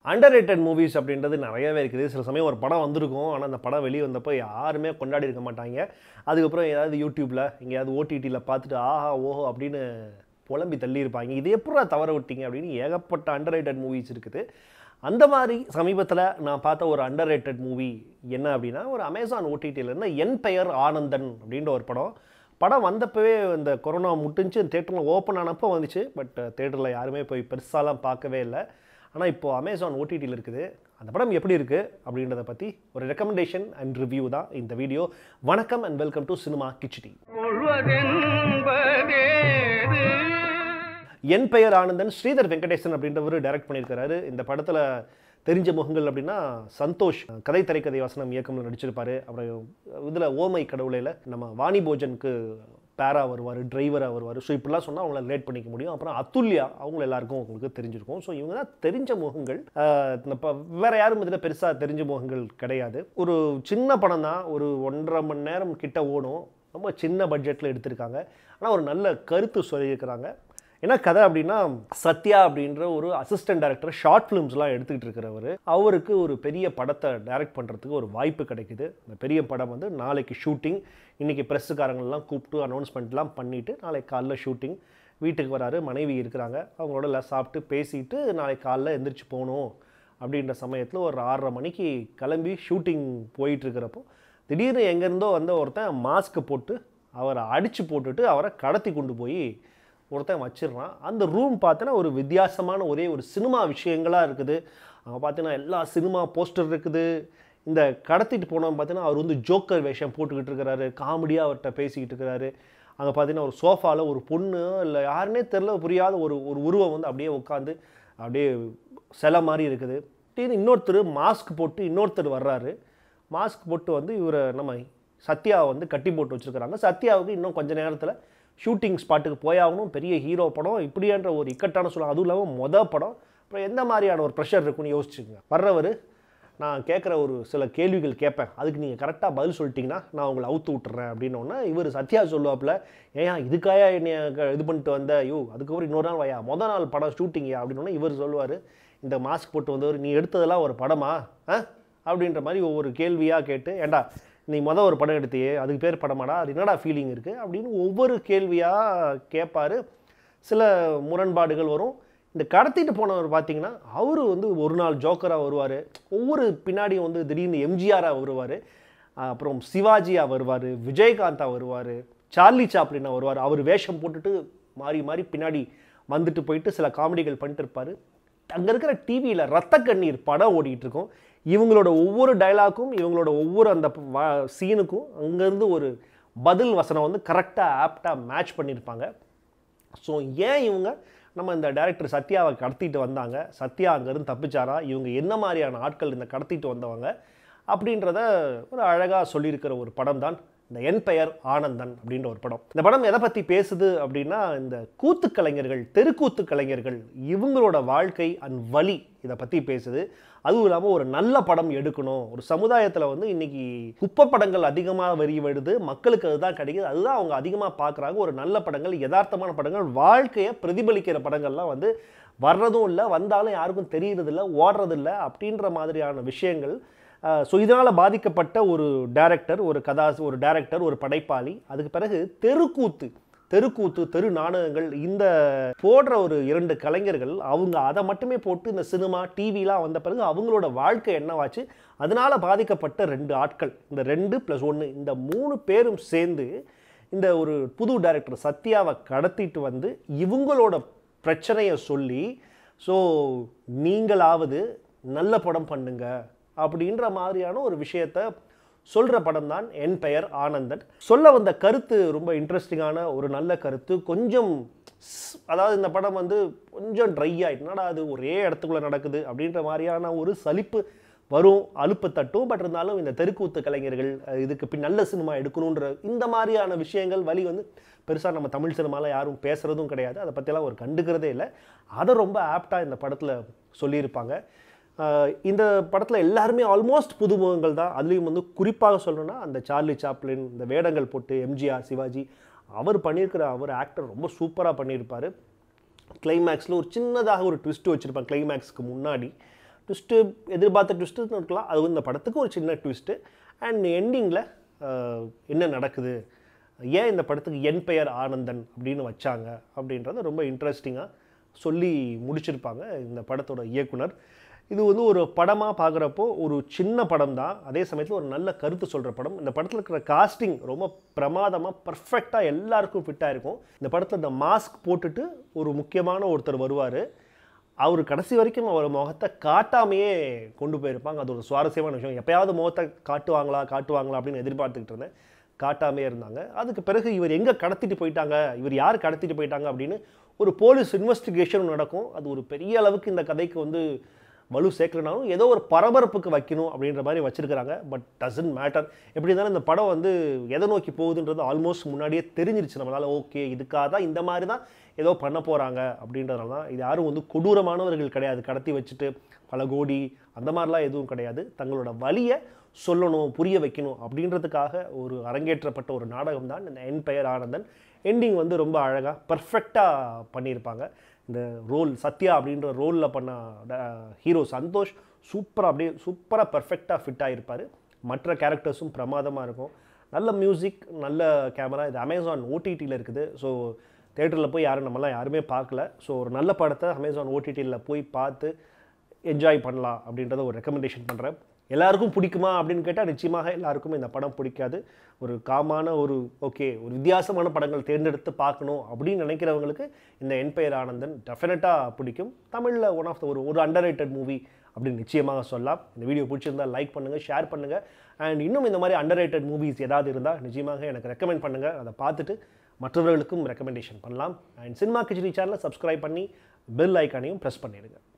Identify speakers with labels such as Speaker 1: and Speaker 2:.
Speaker 1: under rated movies அப்படின்றது நிறையவே இருக்குது சில சமயம் ஒரு படம் வந்திருக்கும் ஆனால் அந்த படம் வெளியே வந்தப்போ யாருமே கொண்டாடி இருக்க மாட்டாங்க அதுக்கப்புறம் ஏதாவது யூடியூப்பில் எங்கேயாவது ஓடிடியில் பார்த்துட்டு ஆஹா ஓஹோ அப்படின்னு புலம்பி தள்ளியிருப்பாங்க இது எப்படா தவற விட்டீங்க அப்படின்னு ஏகப்பட்ட அண்டர் ரேட்டட் மூவிஸ் இருக்குது அந்த மாதிரி சமீபத்தில் நான் பார்த்த ஒரு அண்டர் ரேட்டட் மூவி என்ன அப்படின்னா ஒரு அமேசான் ஓடிடியில் இருந்த என் பெயர் ஆனந்தன் அப்படின்ற ஒரு படம் படம் வந்தப்பவே இந்த கொரோனா முட்டுச்சு தேட்டரில் ஓப்பன் ஆனப்போ வந்துச்சு பட் தேட்டரில் யாருமே போய் பெருசாலாம் பார்க்கவே இல்லை ஆனால் இப்போது அமேசான் ஓடிடியில் இருக்குது அந்த படம் எப்படி இருக்குது அப்படின்றத பற்றி ஒரு ரெக்கமெண்டேஷன் அண்ட் ரிவ்யூ தான் இந்த வீடியோ வணக்கம் and welcome to cinema Kichidi
Speaker 2: முழுவதென்பதேது
Speaker 1: என் பெயர் ஆனந்தன் ஸ்ரீதர் வெங்கடேசன் அப்படின்றவர் டைரக்ட் பண்ணியிருக்கிறாரு இந்த படத்தில் தெரிஞ்ச முகங்கள் அப்படின்னா சந்தோஷ் கதை திரைக்கதை வசனம் இயக்கம்ல நடிச்சிருப்பாரு அப்புறம் இதில் ஓமை கடவுளையில் நம்ம வாணி போஜனுக்கு பேரா வருவார் டிரைவராக வருவார் ஸோ இப்படிலாம் சொன்னால் அவங்கள ரிலேட் பண்ணிக்க முடியும் அப்புறம் அத்துல்யா அவங்க எல்லாருக்கும் உங்களுக்கு தெரிஞ்சிருக்கும் ஸோ இவங்க தான் தெரிஞ்ச முகங்கள் ஆஹ் இந்த ப- வேற யாரும் இதில் பெருசாக தெரிஞ்ச முகங்கள் கிடையாது ஒரு சின்ன படம் தான் ஒரு ஒன்றரை மணி நேரம் கிட்ட ஓடும் ரொம்ப சின்ன பட்ஜெட்டில் எடுத்திருக்காங்க ஆனால் ஒரு நல்ல கருத்து சொல்லியிருக்கிறாங்க என்ன கதை அப்படின்னா சத்யா அப்படின்ற ஒரு அசிஸ்டன்ட் டைரக்டர் ஷார்ட் ஃபிலிம்ஸ்லாம் எடுத்துக்கிட்டு இருக்கிறவர் அவருக்கு ஒரு பெரிய படத்தை டைரக்ட் பண்ணுறதுக்கு ஒரு வாய்ப்பு கிடைக்குது அந்த பெரிய படம் வந்து நாளைக்கு ஷூட்டிங் இன்றைக்கி ப்ரெஸ்ஸுக்காரங்கள்லாம் கூப்பிட்டு அனௌன்ஸ்மெண்ட்லாம் பண்ணிவிட்டு நாளைக்கு காலைல ஷூட்டிங் வீட்டுக்கு வராரு மனைவி இருக்கிறாங்க அவங்களோட எல்லாம் சாப்பிட்டு பேசிட்டு நாளைக்கு காலைல எந்திரிச்சு போகணும் அப்படின்ற சமயத்தில் ஒரு ஆறரை மணிக்கு கிளம்பி ஷூட்டிங் போயிட்டு இருக்கிறப்போ திடீர்னு எங்கேருந்தோ வந்த ஒருத்தன் மாஸ்க் போட்டு அவரை அடித்து போட்டுட்டு அவரை கடத்தி கொண்டு போய் ஒருத்தன் வச்சிடுறான் அந்த ரூம் பார்த்தோன்னா ஒரு வித்தியாசமான ஒரே ஒரு சினிமா விஷயங்களாக இருக்குது அங்கே பார்த்தீங்கன்னா எல்லா சினிமா போஸ்டர் இருக்குது இந்த கடத்திட்டு போனவன் பார்த்தீங்கன்னா அவர் வந்து ஜோக்கர் வேஷம் போட்டுக்கிட்டு இருக்கிறாரு காமெடியாக அவர்கிட்ட பேசிக்கிட்டு இருக்கிறாரு அங்கே பார்த்தீங்கன்னா ஒரு சோஃபாவில் ஒரு பொண்ணு இல்லை யாருன்னே தெரில புரியாத ஒரு ஒரு உருவம் வந்து அப்படியே உட்காந்து அப்படியே சிலை மாதிரி இருக்குது திடீர்னு இன்னொருத்தர் மாஸ்க் போட்டு இன்னொருத்தர் வர்றாரு மாஸ்க் போட்டு வந்து இவரை நம்ம சத்யாவை வந்து கட்டி போட்டு வச்சுருக்கிறாங்க சத்யாவுக்கு இன்னும் கொஞ்ச நேரத்தில் ஷூட்டிங் ஸ்பாட்டுக்கு போயாகணும் பெரிய ஹீரோ படம் இப்படின்ற ஒரு இக்கட்டான சொல்லுவாங்க அதுவும் இல்லாமல் மொதல் படம் அப்புறம் எந்த மாதிரியான ஒரு ப்ரெஷர் இருக்குன்னு யோசிச்சுங்க வர்றவர் நான் கேட்குற ஒரு சில கேள்விகள் கேட்பேன் அதுக்கு நீங்கள் கரெக்டாக பதில் சொல்லிட்டீங்கன்னா நான் உங்களை அவுத்து விட்டுறேன் அப்படின்னோடனே இவர் சத்யா சொல்லுவாப்புல ஏன் இதுக்காயா என்னைய க- இது பண்ணிட்டு வந்த ஐயோ அதுக்கப்புறம் இன்னொரு நாள் வயா மொதல் நாள் படம் ஷூட்டிங்கயா அப்படின்னோடனே இவர் சொல்லுவார் இந்த மாஸ்க் போட்டு வந்தவர் நீ எடுத்ததெல்லாம் ஒரு படமா ஆ அப்படின்ற மாதிரி ஒவ்வொரு கேள்வியாக கேட்டு ஏண்டா நீ மொதல் ஒரு படம் எடுத்தியே அதுக்கு பேர் படமாடா அது என்னடா ஃபீலிங் இருக்குது அப்படின்னு ஒவ்வொரு கேள்வியாக கேட்பாரு சில முரண்பாடுகள் வரும் இந்த கடத்திட்டு போனவர் பார்த்தீங்கன்னா அவரு வந்து ஒரு நாள் ஜோக்கராக வருவார் ஒவ்வொரு பின்னாடியும் வந்து திடீர்னு எம்ஜிஆராக வருவார் அப்புறம் சிவாஜியாக வருவார் விஜயகாந்தா வருவார் சார்லி சாப்ளினா வருவார் அவர் வேஷம் போட்டுட்டு மாறி மாறி பின்னாடி வந்துட்டு போயிட்டு சில காமெடிகள் பண்ணிட்டு இருப்பார் அங்கே இருக்கிற டிவியில் ரத்த கண்ணீர் படம் ஓடிட்டு இருக்கும் இவங்களோட ஒவ்வொரு டயலாக்கும் இவங்களோட ஒவ்வொரு அந்த சீனுக்கும் அங்கேருந்து ஒரு பதில் வசனம் வந்து கரெக்டாக ஆப்டாக மேட்ச் பண்ணியிருப்பாங்க ஸோ ஏன் இவங்க நம்ம இந்த டைரக்டர் சத்யாவை கடத்திட்டு வந்தாங்க சத்யா அங்கேருந்து தப்பிச்சாரா இவங்க என்ன மாதிரியான ஆட்கள் இந்த கடத்திட்டு வந்தவங்க அப்படின்றத ஒரு அழகாக சொல்லியிருக்கிற ஒரு படம் தான் இந்த என் பெயர் ஆனந்தன் அப்படின்ற ஒரு படம் இந்த படம் எதை பற்றி பேசுது அப்படின்னா இந்த கூத்து கலைஞர்கள் தெருக்கூத்து கலைஞர்கள் இவங்களோட வாழ்க்கை அண்ட் வழி இதை பற்றி பேசுது அதுவும் இல்லாமல் ஒரு நல்ல படம் எடுக்கணும் ஒரு சமுதாயத்தில் வந்து இன்னைக்கு குப்பை படங்கள் அதிகமாக வரி வருது மக்களுக்கு அதுதான் கிடைக்குது அதுதான் அவங்க அதிகமாக பார்க்குறாங்க ஒரு நல்ல படங்கள் யதார்த்தமான படங்கள் வாழ்க்கையை பிரதிபலிக்கிற படங்கள்லாம் வந்து வர்றதும் இல்லை வந்தாலும் யாருக்கும் தெரியறதில்ல ஓடுறதில்ல அப்படின்ற மாதிரியான விஷயங்கள் ஸோ இதனால் பாதிக்கப்பட்ட ஒரு டைரக்டர் ஒரு கதா ஒரு டைரக்டர் ஒரு படைப்பாளி அதுக்கு பிறகு தெருக்கூத்து தெருக்கூத்து தெரு நாடகங்கள் இந்த போடுற ஒரு இரண்டு கலைஞர்கள் அவங்க அதை மட்டுமே போட்டு இந்த சினிமா டிவிலாம் வந்த பிறகு அவங்களோட வாழ்க்கை என்னவாச்சு அதனால் பாதிக்கப்பட்ட ரெண்டு ஆட்கள் இந்த ரெண்டு ப்ளஸ் ஒன்று இந்த மூணு பேரும் சேர்ந்து இந்த ஒரு புது டைரக்டர் சத்யாவை கடத்திட்டு வந்து இவங்களோட பிரச்சனையை சொல்லி ஸோ நீங்களாவது நல்ல படம் பண்ணுங்க அப்படின்ற மாதிரியான ஒரு விஷயத்த சொல்கிற படம் தான் என் பெயர் ஆனந்தன் சொல்ல வந்த கருத்து ரொம்ப இன்ட்ரெஸ்டிங்கான ஒரு நல்ல கருத்து கொஞ்சம் ஸ்- அதாவது இந்த படம் வந்து கொஞ்சம் ட்ரை ஆகிட்டு என்னடா அது ஒரே இடத்துக்குள்ளே நடக்குது அப்படின்ற மாதிரியான ஒரு சலிப்பு வரும் அலுப்பு தட்டும் பட் இருந்தாலும் இந்த தெருக்கூத்து கலைஞர்கள் அஹ், இதுக்கு பின் நல்ல சினிமா எடுக்கணுன்ற இந்த மாதிரியான விஷயங்கள் வழி வந்து பெருசாக நம்ம தமிழ் சினிமாவில் யாரும் பேசுகிறதும் கிடையாது அதை பற்றியெல்லாம் ஒரு கண்டுக்கிறதே இல்லை அதை ரொம்ப ஆப்டாக இந்த படத்தில் சொல்லியிருப்பாங்க ஆஹ் இந்த படத்தில் எல்லாருமே ஆல்மோஸ்ட் புதுமுகங்கள் தான் அதுலேயும் வந்து குறிப்பாக சொல்லணும்னா அந்த சார்லி சாப்ளின் இந்த வேடங்கள் போட்டு எம்ஜிஆர் சிவாஜி அவர் பண்ணியிருக்கிற அவர் ஆக்டர் ரொம்ப சூப்பராக பண்ணியிருப்பார் கிளைமேக்ஸில் ஒரு சின்னதாக ஒரு ட்விஸ்ட் வச்சுருப்பாங்க கிளைமேக்ஸ்க்கு முன்னாடி ட்விஸ்ட்டு எதிர்பார்த்த ட்விஸ்ட்டு இருக்கலாம் அது இந்த படத்துக்கு ஒரு சின்ன ட்விஸ்ட்டு அண்ட் எண்டிங்கில் என்ன நடக்குது ஏன் இந்த படத்துக்கு என் பெயர் ஆனந்தன் அப்படின்னு வச்சாங்க அப்படின்றத ரொம்ப இன்ட்ரெஸ்டிங்காக சொல்லி முடிச்சிருப்பாங்க இந்த படத்தோட இயக்குனர் இது வந்து ஒரு படமாக பார்க்குறப்போ ஒரு சின்ன படம் தான் அதே சமயத்தில் ஒரு நல்ல கருத்து சொல்கிற படம் இந்த படத்தில் இருக்கிற காஸ்டிங் ரொம்ப பிரமாதமாக பர்ஃபெக்டாக எல்லாருக்கும் ஃபிட்டாக இருக்கும் இந்த படத்தில் இந்த மாஸ்க் போட்டுட்டு ஒரு முக்கியமான ஒருத்தர் வருவார் அவர் கடைசி வரைக்கும் அவர் முகத்தை காட்டாமையே கொண்டு போயிருப்பாங்க அது ஒரு சுவாரஸ்யமான விஷயம் எப்பயாவது முகத்தை காட்டுவாங்களா காட்டுவாங்களா அப்படின்னு எதிர்பார்த்துக்கிட்டு இருந்தேன் காட்டாமே இருந்தாங்க அதுக்கு பிறகு இவர் எங்கே கடத்திட்டு போயிட்டாங்க இவர் யார் கடத்திட்டு போயிட்டாங்க அப்படின்னு ஒரு போலீஸ் இன்வெஸ்டிகேஷன் நடக்கும் அது ஒரு பெரிய அளவுக்கு இந்த கதைக்கு வந்து வலு சேர்க்கலனாலும் ஏதோ ஒரு பரபரப்புக்கு வைக்கணும் அப்படின்ற மாதிரி வச்சிருக்கிறாங்க பட் டசன்ட் மேட்டர் எப்படி இருந்தாலும் இந்த படம் வந்து எதை நோக்கி போகுதுன்றது ஆல்மோஸ்ட் முன்னாடியே தெரிஞ்சிருச்சு நம்மளால் ஓகே இதுக்காக தான் இந்த மாதிரி தான் ஏதோ பண்ண போகிறாங்க அப்படின்றதுனால தான் இது யாரும் வந்து கொடூரமானவர்கள் கிடையாது கடத்தி வச்சுட்டு பல கோடி அந்த மாதிரிலாம் எதுவும் கிடையாது தங்களோட வழியை சொல்லணும் புரிய வைக்கணும் அப்படின்றதுக்காக ஒரு அரங்கேற்றப்பட்ட ஒரு நாடகம் தான் இந்த என் பெயர் ஆனந்தன் எண்டிங் வந்து ரொம்ப அழகாக பர்ஃபெக்டாக பண்ணியிருப்பாங்க இந்த ரோல் சத்யா அப்படின்ற ரோலில் பண்ண ஹீரோ சந்தோஷ் சூப்பராக அப்படியே சூப்பராக பர்ஃபெக்டாக ஃபிட் ஆகிருப்பார் மற்ற கேரக்டர்ஸும் பிரமாதமாக இருக்கும் நல்ல மியூசிக் நல்ல கேமரா இது அமேசான் ஓடிடியில் இருக்குது ஸோ தேட்டரில் போய் யாரும் நம்மலாம் யாருமே பார்க்கல ஸோ ஒரு நல்ல படத்தை அமேசான் ஓடிடியில் போய் பார்த்து என்ஜாய் பண்ணலாம் அப்படின்றத ஒரு ரெக்கமெண்டேஷன் பண்ணுறேன் எல்லாருக்கும் பிடிக்குமா அப்படின்னு கேட்டால் நிச்சயமாக எல்லாருக்கும் இந்த படம் பிடிக்காது ஒரு காமான ஒரு ஓகே ஒரு வித்தியாசமான படங்கள் தேர்ந்தெடுத்து பார்க்கணும் அப்படின்னு நினைக்கிறவங்களுக்கு இந்த என்பெயர் ஆனந்தன் டெஃபினட்டாக பிடிக்கும் தமிழில் ஒன் ஆஃப் த ஒரு ஒரு அண்டர் மூவி அப்படின்னு நிச்சயமாக சொல்லலாம் இந்த வீடியோ பிடிச்சிருந்தால் லைக் பண்ணுங்கள் ஷேர் பண்ணுங்கள் அண்ட் இன்னும் இந்த மாதிரி அண்டர் மூவிஸ் ஏதாவது இருந்தால் நிச்சயமாக எனக்கு ரெக்கமெண்ட் பண்ணுங்கள் அதை பார்த்துட்டு மற்றவர்களுக்கும் ரெக்கமெண்டேஷன் பண்ணலாம் அண்ட் சினிமா கிச்சடி சேனலை சப்ஸ்கிரைப் பண்ணி பெல் ஐக்கானையும் ப்ரெஸ் பண்ணிடுங்க